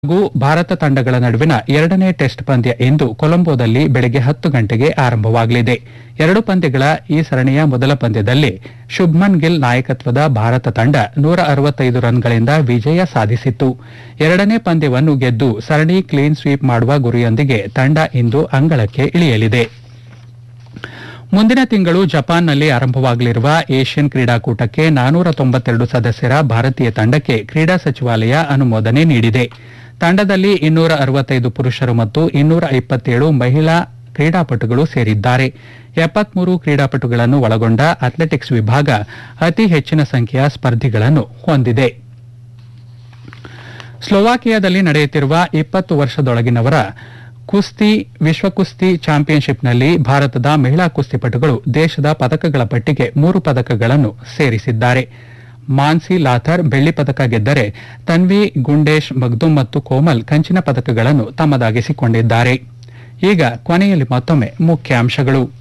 ಹಾಗೂ ಭಾರತ ತಂಡಗಳ ನಡುವಿನ ಎರಡನೇ ಟೆಸ್ಟ್ ಪಂದ್ಯ ಇಂದು ಕೊಲಂಬೋದಲ್ಲಿ ಬೆಳಗ್ಗೆ ಹತ್ತು ಗಂಟೆಗೆ ಆರಂಭವಾಗಲಿದೆ ಎರಡು ಪಂದ್ಯಗಳ ಈ ಸರಣಿಯ ಮೊದಲ ಪಂದ್ಯದಲ್ಲಿ ಶುಭ್ಮನ್ ಗಿಲ್ ನಾಯಕತ್ವದ ಭಾರತ ತಂಡ ನೂರ ಅರವತ್ತೈದು ರನ್ಗಳಿಂದ ವಿಜಯ ಸಾಧಿಸಿತ್ತು ಎರಡನೇ ಪಂದ್ಯವನ್ನು ಗೆದ್ದು ಸರಣಿ ಕ್ಲೀನ್ ಸ್ವೀಪ್ ಮಾಡುವ ಗುರಿಯೊಂದಿಗೆ ತಂಡ ಇಂದು ಅಂಗಳಕ್ಕೆ ಇಳಿಯಲಿದೆ ಮುಂದಿನ ತಿಂಗಳು ಜಪಾನ್ನಲ್ಲಿ ಆರಂಭವಾಗಲಿರುವ ಏಷ್ಯನ್ ಕ್ರೀಡಾಕೂಟಕ್ಕೆ ನಾನೂರ ತೊಂಬತ್ತೆರಡು ಸದಸ್ಯರ ಭಾರತೀಯ ತಂಡಕ್ಕೆ ಕ್ರೀಡಾ ಸಚಿವಾಲಯ ಅನುಮೋದನೆ ನೀಡಿದೆ ತಂಡದಲ್ಲಿ ಇನ್ನೂರ ಅರವತ್ತೈದು ಪುರುಷರು ಮತ್ತು ಇನ್ನೂರ ಇಪ್ಪತ್ತೇಳು ಮಹಿಳಾ ಕ್ರೀಡಾಪಟುಗಳು ಸೇರಿದ್ದಾರೆ ಎಪ್ಪತ್ಮೂರು ಕ್ರೀಡಾಪಟುಗಳನ್ನು ಒಳಗೊಂಡ ಅಥ್ಲೆಟಿಕ್ಸ್ ವಿಭಾಗ ಅತಿ ಹೆಚ್ಚಿನ ಸಂಖ್ಯೆಯ ಸ್ಪರ್ಧಿಗಳನ್ನು ಹೊಂದಿದೆ ಸ್ಲೋವಾಕಿಯಾದಲ್ಲಿ ನಡೆಯುತ್ತಿರುವ ಇಪ್ಪತ್ತು ವರ್ಷದೊಳಗಿನವರ ಕುಸ್ತಿ ವಿಶ್ವ ಕುಸ್ತಿ ಚಾಂಪಿಯನ್ಶಿಪ್ನಲ್ಲಿ ಭಾರತದ ಮಹಿಳಾ ಕುಸ್ತಿಪಟುಗಳು ದೇಶದ ಪದಕಗಳ ಪಟ್ಟಿಗೆ ಮೂರು ಪದಕಗಳನ್ನು ಸೇರಿಸಿದ್ದಾರೆ ಮಾನ್ಸಿ ಲಾಥರ್ ಬೆಳ್ಳಿ ಪದಕ ಗೆದ್ದರೆ ತನ್ವಿ ಗುಂಡೇಶ್ ಮಗ್ದುಮ್ ಮತ್ತು ಕೋಮಲ್ ಕಂಚಿನ ಪದಕಗಳನ್ನು ತಮ್ಮದಾಗಿಸಿಕೊಂಡಿದ್ದಾರೆ ಈಗ ಕೊನೆಯಲ್ಲಿ ಮತ್ತೊಮ್ಮೆ ಮುಖ್ಯಾಂಶಗಳು